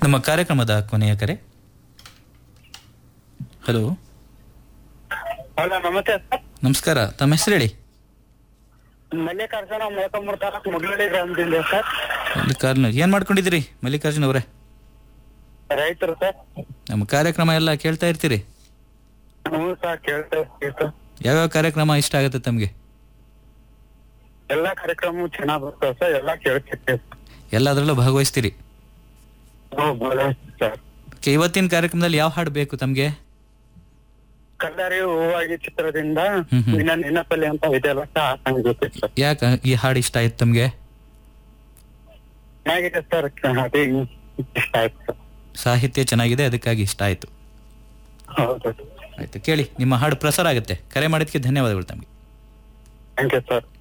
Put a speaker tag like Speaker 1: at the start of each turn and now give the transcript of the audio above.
Speaker 1: ನಮ್ಮ ಕಾರ್ಯಕ್ರಮದ ಕೊನೆಯ ಕರೆ ಹಲೋ
Speaker 2: ಹಲೋ ನಮಸ್ತೆ ಸರ್
Speaker 1: ನಮಸ್ಕಾರ ತಮ್ಮ ಹೆಸರು ಹೇಳಿ
Speaker 2: ಮಲ್ಲಿಕಾರ್ಜುನ ಮೊಳಕಮ್ಮೂರ್ ತಾಲೂಕ್ ಮುಗ್ಲಳ್ಳಿ ಗ್ರಾಮದಿಂದ ಸರ್
Speaker 1: ಮಲ್ಲಿಕಾರ್ಜುನ ಏನ್ ಮಾಡ್ಕೊಂಡಿದ್ದೀರಿ ಮಲ್ಲಿಕಾರ್ಜುನ ಅವರೇ
Speaker 2: ರೈತರು ಸರ್
Speaker 1: ನಮ್ಮ ಕಾರ್ಯಕ್ರಮ ಎಲ್ಲ ಕೇಳ್ತಾ ಇರ್ತೀರಿ
Speaker 2: ಹ್ಞೂ ಸರ್ ಕೇಳ್ತಾ ಇರ್ತೀವಿ
Speaker 1: ಯಾವ್ಯಾವ ಕಾರ್ಯಕ್ರಮ ಇಷ್ಟ ಆಗುತ್ತೆ ತಮಗೆ
Speaker 2: ಎಲ್ಲಾ ಕಾರ್ಯಕ್ರಮ ಚೆನ್ನಾಗ್ ಬರ್ತವೆ ಸರ್ ಎಲ್ಲಾ ಕೇಳ್ತಿರ್ತೀವಿ
Speaker 1: ಎಲ್ಲದರಲ್ಲೂ ಭಾಗವಹಿಸ್ತೀರಿ
Speaker 2: ಹ್ಞೂ ಬೋಲ ಸರ್
Speaker 1: ಓಕೆ, ಇವತ್ತಿನ ಕಾರ್ಯಕ್ರಮದಲ್ಲಿ ಯಾವ ಹಾಡು ಬೇಕು ತಮಗೆ
Speaker 2: ಕಲ್ಲರಿ ಹೂವಾಗಿ ಚಿತ್ರದಿಂದ
Speaker 1: ಹ್ಮ್ ಹ್ಮ್.
Speaker 2: ನಿನ್ನ ನೆನಪಲ್ಲಿ ಅಂತ ಇದೆಯಲ್ಲ ಸರ್ ಆ ಸಾಂಗ್ ಜೊತೆ ಸರ್
Speaker 1: ಯಾಕೆ ಈ ಹಾಡು ಇಷ್ಟ ಆಯ್ತು ತಮಗೆ
Speaker 2: ಚೆನ್ನಾಗಿದೆ ಸರ್ ಅದೇ ಇಷ್ಟ ಆಯ್ತು ಸರ್
Speaker 1: ಸಾಹಿತ್ಯ ಚೆನ್ನಾಗಿದೆ ಅದಕ್ಕಾಗಿ ಇಷ್ಟ ಆಯ್ತು
Speaker 2: ಹೌದು
Speaker 1: ಆಯ್ತು ಕೇಳಿ ನಿಮ್ಮ ಹಾಡು ಪ್ರಸಾರ ಆಗುತ್ತೆ ಕರೆ ಮಾಡಿದ್ದಕ್ಕೆ ಧನ್ಯವಾದಗಳು ತಮಗೆ
Speaker 2: ಥ್ಯಾಂಕ್ ಯು ಸರ್